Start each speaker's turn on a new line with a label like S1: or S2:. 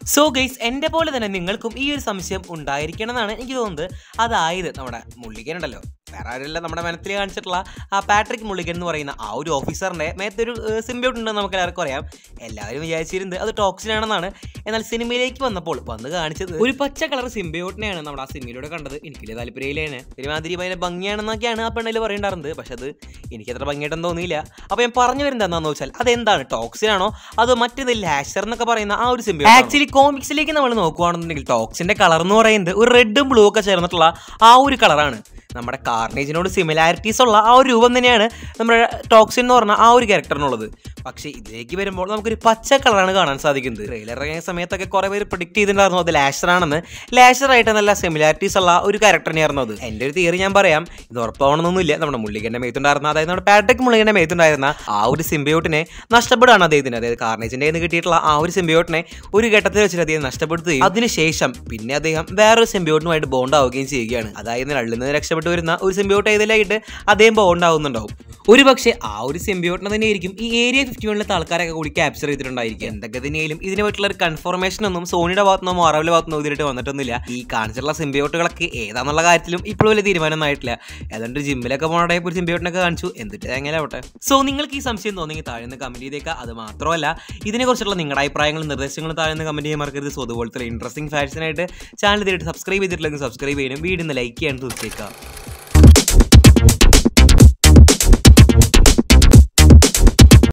S1: so guys എൻ്റെ പോലെ തന്നെ നിങ്ങൾക്കും ഈ ഒരു സംശയം ഉണ്ടായിരിക്കണം എന്നാണ് എനിക്ക് തോന്നുന്നത് അതായത് നമ്മുടെ മുള്ളിക്കൻ ഉണ്ടല്ലോ വേറെ ആരുമില്ല നമ്മുടെ മനത്തിൽ കാണിച്ചിട്ടുള്ള ആ പാട്രിക് മുള്ളിക്കൻ എന്ന് പറയുന്ന ആ ഒരു ഓഫീസറിൻ്റെ മേത്തൊരു സിംബ്യൂട്ട് ഉണ്ടെന്ന് നമുക്ക് എല്ലാവർക്കും അറിയാം എല്ലാവരും വിചാരിച്ചിരുന്നത് അത് ടോക്സിൻ ആണെന്നാണ് എന്നാൽ സിനിമയിലേക്ക് വന്നപ്പോൾ വന്ന് കാണിച്ചത് ഒരു പച്ച കളർ സിംബ്യൂട്ടിനെയാണ് നമ്മുടെ ആ സിനിമയിലൂടെ കണ്ടത് എനിക്ക് വലിയ താല്പര്യമില്ലേനെ ഒരുമാതിരി ഭയങ്കര ഭംഗിയാണെന്നൊക്കെയാണ് ആ പെണ്ണിൽ പറയേണ്ടായിരുന്നത് പക്ഷെ അത് എനിക്ക് അത്ര ഭംഗിയായിട്ടൊന്നും തോന്നിയില്ല അപ്പോൾ ഞാൻ പറഞ്ഞു വരുന്നത് എന്താണെന്ന് വെച്ചാൽ അതെന്താണ് ടോക്സിൻ ആണോ അതോ മറ്റേത് ലാഷർ എന്നൊക്കെ പറയുന്ന ആ ഒരു സിംബ്യൂട്ട് ആക്ച്വലി കോമിക്സിലേക്ക് നമ്മൾ നോക്കുകയാണെന്നുണ്ടെങ്കിൽ ടോക്സിന്റെ കളർ എന്ന് പറയുന്നത് ഒരു റെഡും ബ്ലൂ ഒക്കെ ചേർന്നിട്ടുള്ള ആ ഒരു കളറാണ് നമ്മുടെ കാർണേജിനോട് സിമിലാരിറ്റീസ് ഉള്ള ആ ഒരു രൂപം തന്നെയാണ് നമ്മുടെ ടോക്സിൻ എന്ന് പറഞ്ഞ ആ ഒരു ക്യാരക്ടറിനുള്ളത് പക്ഷേ ഇതിലേക്ക് വരുമ്പോൾ നമുക്കൊരു പച്ച കളറാണ് കാണാൻ സാധിക്കുന്നത് ട്രെയിലർ ഇറങ്ങിയ സമയത്തൊക്കെ കുറേ പേര് പ്രൊഡിക്ട് ചെയ്തിട്ടുണ്ടായിരുന്നു അത് ലാഷർ ആണെന്ന് ലാഷർ ആയിട്ട് നല്ല സിമിലാരിറ്റീസ് ഉള്ള ഒരു ക്യാരക്ടറിനെയായിരുന്നു അത് എൻ്റെ ഒരു തിയറി ഞാൻ പറയാം ഇത് ഉറപ്പാവണമെന്നൊന്നുമില്ല നമ്മുടെ മുള്ളിക്കൻ്റെ മേത്തുണ്ടായിരുന്ന അതായത് നമ്മുടെ പാട്രിക് മുള്ളിക്കൻ്റെ മേത്തുണ്ടായിരുന്ന ആ ഒരു സിംബിയോട്ടിനെ നഷ്ടപ്പെടുകയാണ് അദ്ദേഹത്തിന് അതായത് കാർണേജിൻ്റെ നിന്ന് കിട്ടിയിട്ടുള്ള ആ ഒരു സിംബിയോട്ടിനെ ഒരു ഘട്ടത്തിൽ വെച്ചിട്ട് അദ്ദേഹം നഷ്ടപ്പെടുത്തുകയും അതിനുശേഷം പിന്നെ അദ്ദേഹം വേറൊരു സിംബിയോട്ടുമായിട്ട് ബോണ്ട് ആവുകയും ചെയ്യുകയാണ് അതായത് നള്ളിൽ നിന്ന് രക്ഷപ്പെട്ടു വരുന്ന ഒരു സിംബിയോട്ട് ഏതിലായിട്ട് അദ്ദേഹം ബോണ്ട് ആവുന്നുണ്ടാവും ഒരു പക്ഷേ ആ ഒരു സിംബിയോട്ടിനെ തന്നെയായിരിക്കും ഈ ഏരിയ ഫിഫ്റ്റി വണ്ണിലത്തെ ആൾക്കാരൊക്കെ കൂടി ക്യാപ്ചർ ചെയ്തിട്ടുണ്ടായിരിക്കും എന്തൊക്കെ തന്നെയായാലും ഇതിനെ പറ്റിയുള്ള ഒരു കൺഫർമേഷൻ ഒന്നും സോണിയുടെ ഭാഗത്തുനിന്നോ മാറാവിലെ ഭാഗത്തുനിന്നോ ഇതിലിട്ട് വന്നിട്ടൊന്നുമില്ല ഈ കാണിച്ചിട്ടുള്ള സിംബിയോട്ടുകളൊക്കെ ഏതാന്നുള്ള കാര്യത്തിലും ഇപ്പോഴും വലിയ തീരുമാനമൊന്നും ആയിട്ടില്ല ഏതാണ്ട് ജിമ്മിലൊക്കെ പോണ ടൈപ്പ് ഒരു സിംബിയോട്ടിനൊക്കെ കാണിച്ചു എന്നിട്ട് എങ്ങനെ ആവട്ടെ സോ നിങ്ങൾക്ക് ഈ സംശയം തോന്നിയെങ്കിൽ താഴെ നിന്ന് കമന്റ് ചെയ്തേക്കാം അത് മാത്രമല്ല ഇതിനെക്കുറിച്ചുള്ള നിങ്ങളുടെ അഭിപ്രായങ്ങളും നിർദ്ദേശങ്ങളും താഴെ നിന്ന് കമന്റ് ചെയ്യാൻ മറക്കരുത് സോ അതുപോലത്തെ ഇൻട്രസ്റ്റിംഗ് ഫാഷനായിട്ട് ചാനൽ ഇതിട്ട് സബ്സ്ക്രൈബ് ചെയ്തിട്ടില്ലെങ്കിൽ സബ്സ്ക്രൈബ് ചെയ്യണം വീഡിയോ ലൈക്ക് ചെയ്യാൻ തീർച്ചയാക്കാം